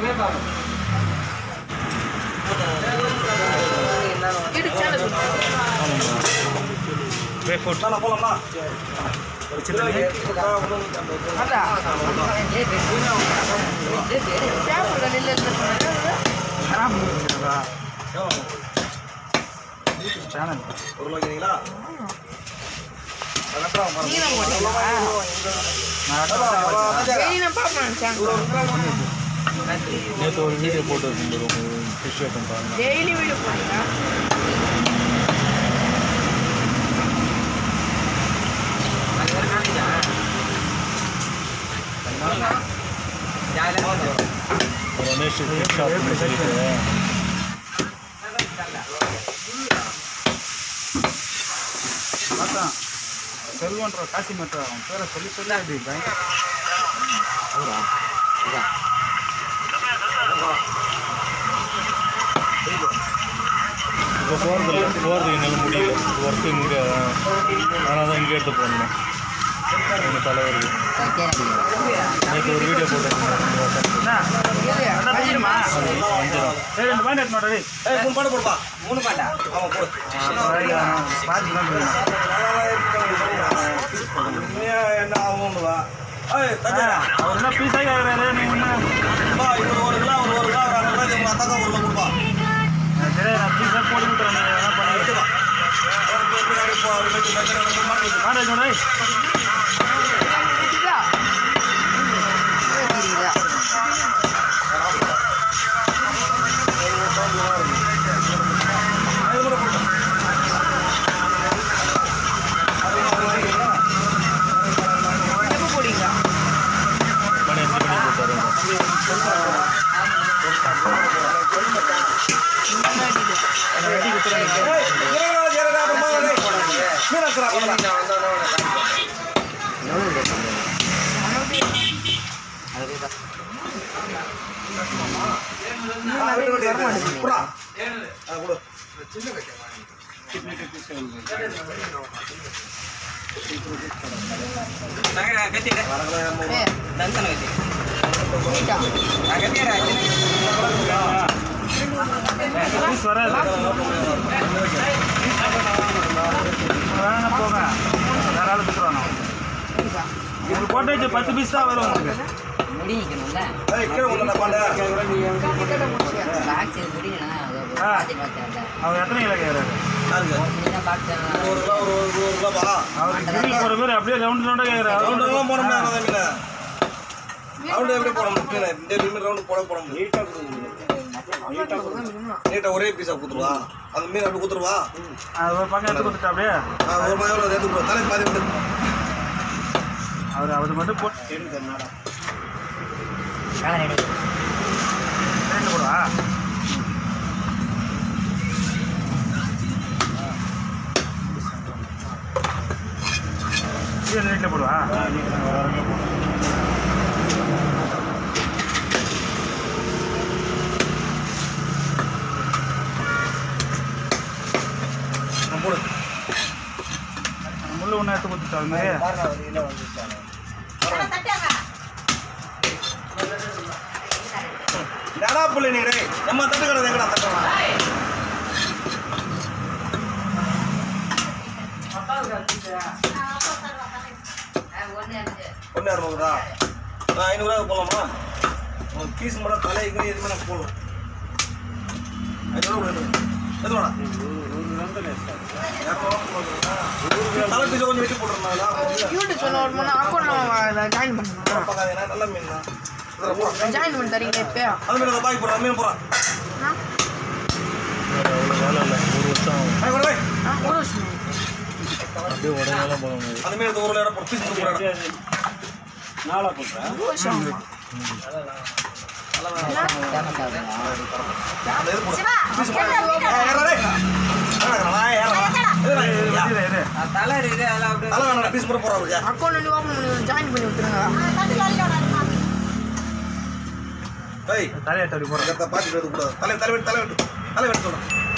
YouTube channel போலாமா அதான் paper இல்லை இல்லை சேனல் ஒரு ரூபாய்க்குறீங்களா நீங்க தான் போட்டீங்களா டெய்லி நான் பார்ப்பேன் சேனல் நேற்று ஒரு வீடியோ போட்டு வச்சிருந்தோம் ஃபிஷ் ஐட்டம் பாருங்க டெய்லி வீடியோ போடுறீங்க ரமேஷ் ஃபிஷ் ஷாப்னு சொல்லிட்டு அதான் செல்வன்ற காசி மற்ற அவன் பேரை சொல்லி சொல்லி அப்படி பயங்கர இப்போ போகிறது இல்லை போகிறது என்னால் முடியல ஒர்க்கு இங்கே அதனால தான் இங்கே எடுத்து போடணும் எங்கள் தலைவருக்கு நேற்று ஒரு வீடியோ போட்டிருந்தேன் வஞ்சிருமா வஞ்சிரம் சரி ரெண்டு பாயிண்ட் எடுத்து மாட்டே ஏய் மூணு பாட்டு போடுப்பா மூணு பாட்டா ஆமா போடு பாதி தான் உண்மையா என்ன ஆகும்னுவா ஏய் தஜா அவர் என்ன பீஸாக கேட்குறாரு நீ என்ன பா இவர் ஒரு கிலோ அவர் ஒரு கிலோ ஒரு அரை கிலோ உங்க அத்தாக்கா ஒரு கிலோ கொடுப்பா சரி நான் பீஸாக போட்டு விட்டுறேன் நீ என்ன பண்ணி எடுத்துப்பா அவருக்கு எப்படி அப்படி போ அப்படி வச்சு வச்சு வச்சு மாட்டி வச்சு காண்டேஜ் ஒன்று கேக்குதா? கேக்குறீங்களா? அது கூட போடு எப்போ போடுவீங்க? மணி அஞ்சு மணி போட்டாரு வெட்டி கொடுத்துறாங்க ஏய் இறங்கடா இறங்கடா அப்புறமா டேய் மீன் அக்கறா போடா ஆ விட்டு விட்டு புறா அது கொடு கத்திட வரங்களா இரநூறு ஏய், தன்சன கத்தி நீட்டா. கத்திடா பீஸ் வராது வேணா போங்க வேற ஆள் கொடுத்துருவாங்க நீட்டா. உங்களுக்கு போட்டு வச்சு பத்து பீஸ் தான் வரும் உங்களுக்கு முடி நிக்கணும்ல ஏய் கீழே கொண்டு பாண்ட கிட்ட முடிச்சியா? பேக் சைடு முடிக்கணும் ஆ. பாத்தி பார்த்தேன்ல அவர் எத்தனை கிலோ கேட்குறாரு யாருக்கு நீங்க பார்த்தேன் ஒரு கிலோ ஒரு ஒரு ஒரு கிலோ பா அவர் கிரில் போகிற பேர் அப்படியே ரவுண்ட் ரவுண்டாக கேட்குறாரு ரவுண்டெல்லாம் போட முடியாது மீன் ரவுண்டு எப்படி போட முடியும் மீன் இந்த மீன் ரவுண்டு போட போட முடியும் நீட்டாக வேணுமா? நீட்டாக ஒரே பீஸாக கொடுத்துருவா அந்த மீன் அப்படி கொடுத்துருவா அது ஒரு பக்கம் எடுத்து கொடுத்துட்டு அப்படியே ஆ, ஒரு மாதிரி எவ்வளோ எடுத்து தலை பாதி விட்டு அவர் அவர் மட்டும் போட்டு ரெடி ரெண்டு போடுவா இது நீட்டில் போடுவா நான் போடு முள்ளு ஒன்று எடுத்து கொடுத்துட்டா அது மாதிரி நடா புள்ளி நீ டேய் எம்மா தட்டு கடை எங்கடா தட்டுறா ஒன்று அறுபதுரூவா ஆ ஐநூறுரூவா போடலாமா ஒரு பீஸ் மட்டும் தலை இங்கே எதுவுமே நான் போடலாம் ஐநூறுரூவா கொடுத்து எதுவாடா தலை பீஸை கொஞ்சம் வெட்டி போட்டுருந்தாங்களா யூடியூப் சேனல் ஒரு மணி அக்கௌண்ட் ஜாயின் பண்ணணும் பார்க்காதீங்கன்னா நல்ல மீன் தான் இதில் போடுறேன் ஜாயின் பண்ணி தரீங்களா இப்போ அது மீன் அதை பாக்கி போடுறேன் மீன் போடுறேன் அவ்வளோ வேலை இல்லை ஒரு வருஷம் ஆகும் ஆ கொடு ஆ ஒரு வருஷம் அப்படியே உடனேலாம் போக முடியாது அந்த மீன் எடுத்து ஒரு நேரம் போட்டு பீஸ் போட்டு போடுறேன் ஒரு வருஷம் ஆகுமா? அந்த இது போடு பீஸ் போடு ஏறா டேய் ஏறா ஏறா ஏறா ஏறா இது இது தலை இருக்குது அதெல்லாம் அப்படியே நல்லா வேணாம் பீஸ் போட்டு போடுறா அக்கௌண்ட் வந்து ஓப்பன் பண்ணி ஜாயின் பண்ணி விட்டுருங்க ஏய் தலையாட்டு அப்படி போடுறேன் இதை பாத்து எடுத்து கூடாது தலை தலை வெட்டு தலை வெட்டு தலை வெட்டு சொல்றேன்